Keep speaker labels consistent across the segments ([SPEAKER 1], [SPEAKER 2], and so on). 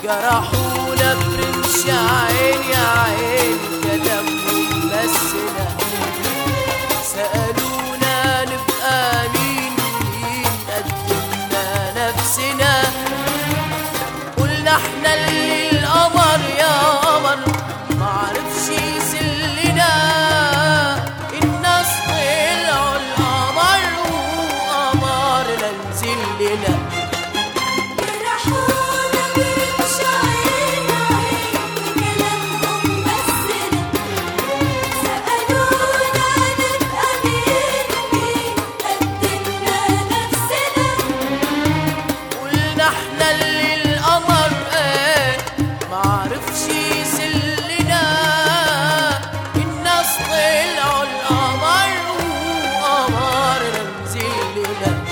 [SPEAKER 1] جرحونا برمش عين يا عين كلامهم مسنا سألونا نبقى مين مين قدمنا نفسنا قلنا احنا اللي القمر يا قمر معرفش يسلنا الناس طلعوا القمر وقمرنا نزلنا
[SPEAKER 2] جرحونا برمش عين عين كلامهم مسنا سألونا نبقى مين مين قدمنا نفسنا
[SPEAKER 1] قلنا احنا اللي القمر قال معرفش يسلنا الناس طلعوا القمر وقمرنا نزلنا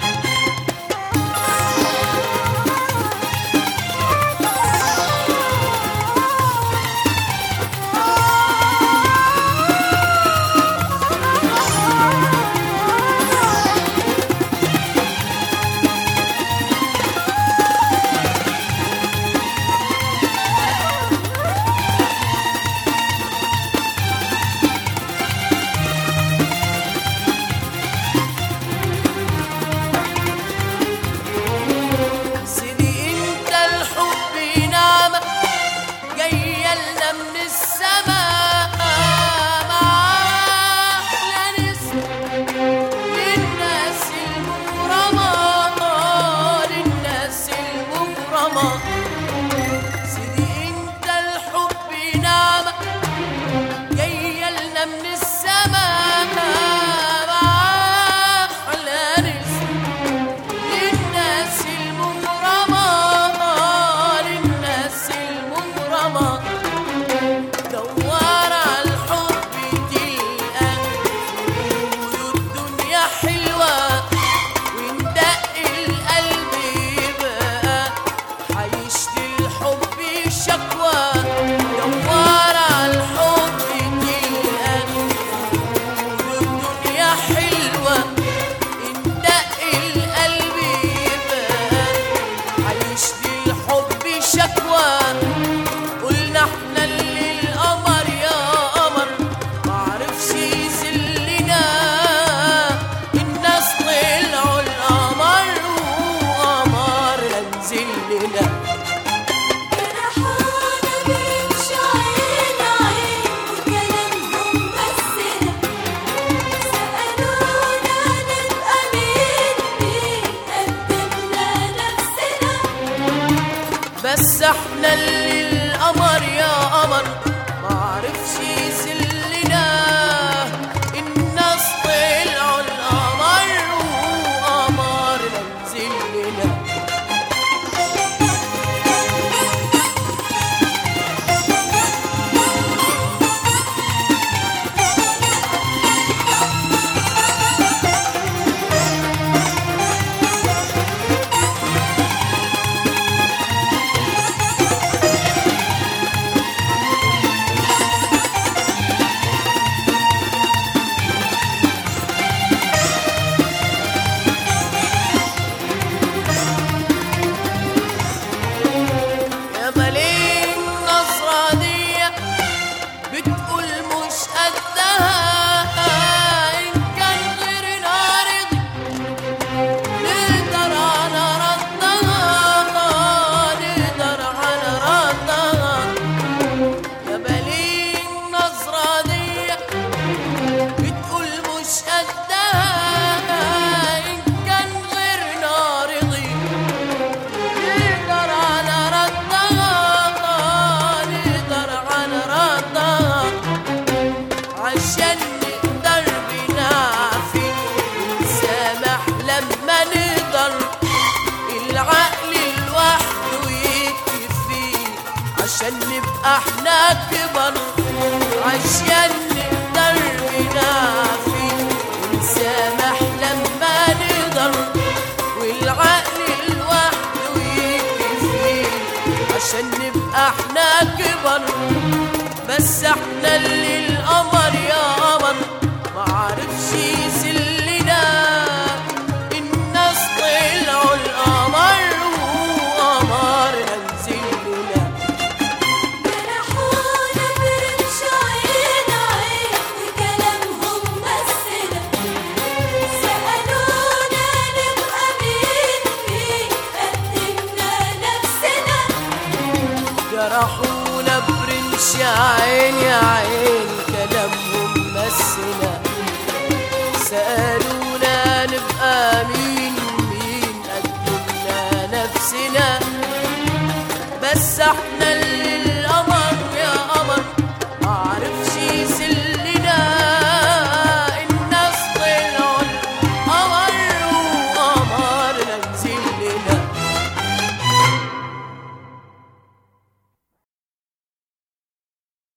[SPEAKER 1] سيدي انت الحب نعمة جاية لنا من السماء مع أحلى نسمة للناس المغرمة للناس المغرمة سيدي انت الحب نعمة جاية لنا من السماء مع أحلى نسمة للناس المغرمة للناس المغرمة دور على الحب تلقى قولوا الدنيا حلوة وندق القلب يبقى هيشتي الحب شكوى دور على الحب تلقى قولوا الدنيا حلوة اندق القلب يبقى هيشتي الحب شكوى قلنا احنا اللي القمر يا قمر معرفش يسلنا الناس طلعوا القمر وقمر نزلنا
[SPEAKER 2] جرحونا برمش عين عين كلامهم مسنا سألونا نبقى مين مين قدمنا نفسنا
[SPEAKER 1] بس احنا اللي القمر يا قمر معرفش يسلنا الناس طلعوا القمر وقمر نزلنا يا مليك نصرانية بتقول مش قدها إن كان غير نارض نقدر على ردها نقدر على ردها يا مليك نصرانية بتقول مش قدها إن كان غير نارضي نقدر على ردها نقدر على ردها عشان نقدر بنعفي ونسامح لما نقدر العقل لوحده يكفي عشان نبقى احنا كبر عشان نقدر بنعفي ونسامح لما نقدر والعقل لوحده يكفي عشان نبقى احنا كبر بس احنا اللي القمر يا قمر معرفش يسلنا الناس طلعوا القمر وقمر نزلنا سأل